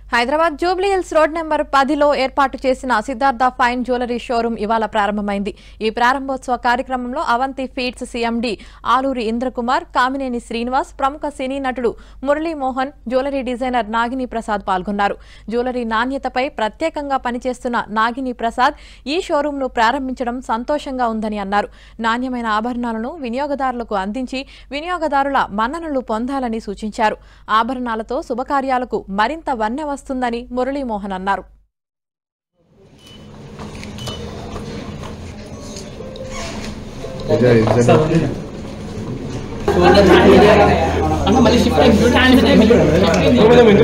Hyderabad Jubilee Hills road number పదిలో ఏర్పాటు చేసిన సిద్ధార్థ ఫైన్ జ్యువెలరీ షోరూం ఇవాళ ప్రారంభమైంది ఈ ప్రారంభోత్సవ కార్యక్రమంలో అవంతి ఫీడ్స్ సీఎండీ ఆలూరి ఇంద్రకుమార్ కామినేని శ్రీనివాస్ ప్రముఖ సినీ నటుడు మురళీమోహన్ జ్యువెలరీ డిజైనర్ నాగిని ప్రసాద్ పాల్గొన్నారు జ్యువెలరీ నాణ్యతపై ప్రత్యేకంగా పనిచేస్తున్న నాగిని ప్రసాద్ ఈ షోరూంను ప్రారంభించడం సంతోషంగా ఉందని అన్నారు నాణ్యమైన ఆభరణాలను వినియోగదారులకు అందించి వినియోగదారుల మన్ననలు పొందాలని సూచించారు ఆభరణాలతో శుభకార్యాలకు మరింత వన్నె వస్తుందని మురళీమోహన్ అన్నారు అన్న మళ్ళీ షిఫ్ట్ అయింది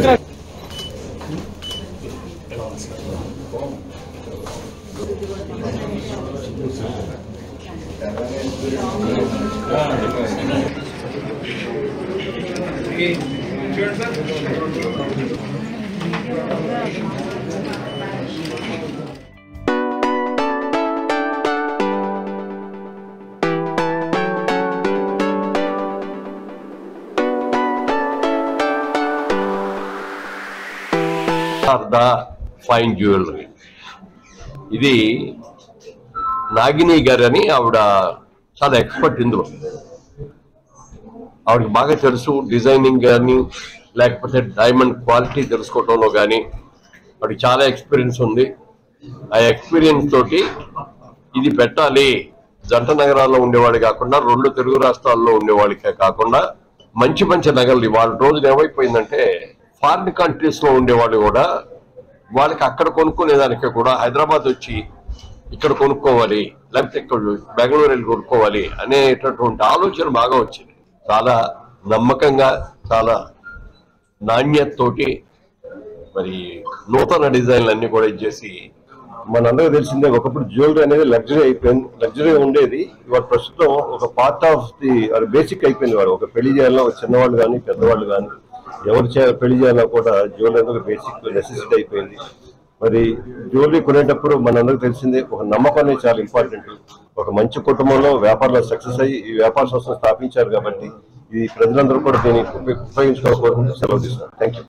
ద ఫైన్ జ్యువెలరీ ఇది నాగిని గారు అని ఆవిడ చాలా ఎక్స్పర్ట్ ఇందులో ఆవిడకి బాగా తెలుసు డిజైనింగ్ కానీ లేకపోతే డైమండ్ క్వాలిటీ తెలుసుకోవడంలో కానీ ఆవిడకి చాలా ఎక్స్పీరియన్స్ ఉంది ఆ ఎక్స్పీరియన్స్ తోటి ఇది పెట్టాలి జంట నగరాల్లో ఉండేవాళ్ళు కాకుండా రెండు తెలుగు రాష్ట్రాల్లో ఉండేవాళ్ళకే కాకుండా మంచి మంచి నగలు వాళ్ళ రోజున ఏమైపోయిందంటే ఫారిన్ కంట్రీస్ లో ఉండేవాళ్ళు కూడా వాళ్ళకి అక్కడ కొనుక్కునేదానికి కూడా హైదరాబాద్ వచ్చి ఇక్కడ కొనుక్కోవాలి లేకపోతే ఇక్కడ బెంగళూరు వెళ్ళి కొనుక్కోవాలి అనేటటువంటి ఆలోచన బాగా వచ్చింది చాలా నమ్మకంగా చాలా నాణ్యతతోటి మరి నూతన డిజైన్లు అన్ని కూడా ఇచ్చేసి మనందరికీ తెలిసిందే ఒకప్పుడు జ్యువెలరీ అనేది లగ్జరీ అయిపోయింది లగ్జరీ ఉండేది ఇవాళ ప్రస్తుతం ఒక పార్ట్ ఆఫ్ ది బేసిక్ అయిపోయింది వాడు ఒక పెళ్లి చేయాలన్నా ఒక చిన్నవాళ్ళు కానీ పెద్దవాళ్ళు కానీ ఎవరు చే పెళ్లి చేయాలన్నా కూడా జ్యువెలరీ అనేది ఒక బేసిక్ నెసెసిటీ అయిపోయింది మరి జ్యువెలరీ కొనేటప్పుడు మనందరికీ తెలిసిందే ఒక నమ్మకం అనేది చాలా ఇంపార్టెంట్ ఒక మంచి కుటుంబంలో వ్యాపారంలో సక్సెస్ అయ్యి ఈ వ్యాపార సంస్థను స్థాపించారు కాబట్టి ఈ ప్రజలందరూ కూడా దీన్ని ఉపయోగించుకోవాలని కోరుకుంటూ సెలవు తీసుకున్నాను థ్యాంక్ యూ